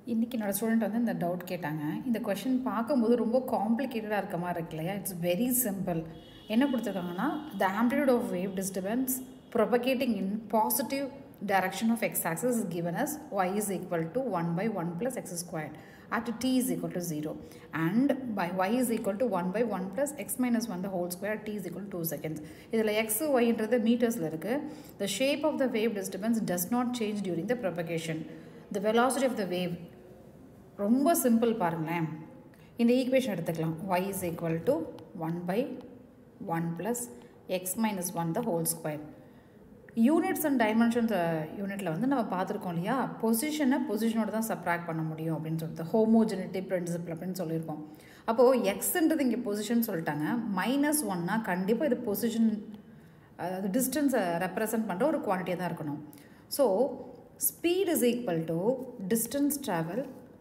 இன்றைக்கி என்னோட ஸ்டூடெண்ட் வந்து இந்த டவுட் கேட்டாங்க இந்த கொஷின் பார்க்கும்போது ரொம்ப காம்ப்ளிகேட்டடாக இருக்க மாதிரி இருக்கு இல்லையா இட்ஸ் வெரி சிம்பிள் என்ன கொடுத்துருக்காங்கன்னா the amplitude of wave disturbance propagating in positive direction of x-axis is given as y is equal to 1 by 1 plus x squared at t is equal to 0 and by y is equal to 1 by 1 plus x minus 1 the whole square at t is equal to 2 seconds இதில் x yன்றது மீட்டர்ஸில் இருக்குது the shape of the wave disturbance does not change during the propagation the velocity of the wave ரொம்ப simple பாருங்களேன் இந்த equation எடுத்துக்கலாம் y is equal to 1 by 1 plus x minus 1 the whole square units and dimensions யூனிட்டில் வந்து நம்ம பார்த்துருக்கோம் இல்லையா பொசிஷனை பொசிஷனோட தான் சப்ராக்ட் பண்ண முடியும் அப்படின்னு சொல்லிட்டு ஹோமோஜெனிட்டி பிரின்சிபல் அப்படின்னு சொல்லியிருக்கோம் அப்போது எக்ஸ்ன்றது இங்கே பொசிஷன் சொல்லிட்டாங்க மைனஸ் ஒன்னா கண்டிப்பாக இது பொசிஷன் அதாவது டிஸ்டன்ஸை ரெப்ரசன்ட் பண்ணுற ஒரு குவான்டிட்டியாக தான் இருக்கணும் so speed is equal to distance travel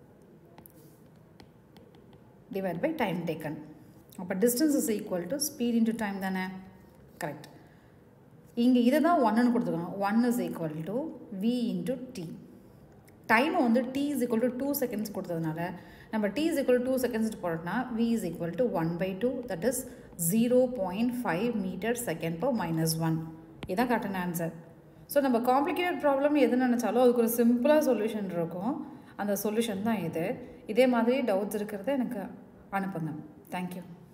divide by time taken அப்போ distance is equal to speed into time தானே கரெக்ட் இங்கே இதை தான் ஒன்னுன்னு கொடுத்துருக்காங்க one is equal to v into t டைமை வந்து t is equal to two seconds கொடுத்ததுனால நம்ம t is equal two seconds போட்டோம்னா v is equal to one by two that is zero point five metre second per minus one இதுதான் கரெக்டான answer so நம்ம complicated problem எது நினச்சாலும் அதுக்கு ஒரு சிம்பிளாக சொல்யூஷன் இருக்கும் அந்த சொல்யூஷன் தான் இது இதே மாதிரி டவுட்ஸ் இருக்கிறத எனக்கு அனுப்புங்க தேங்க்யூ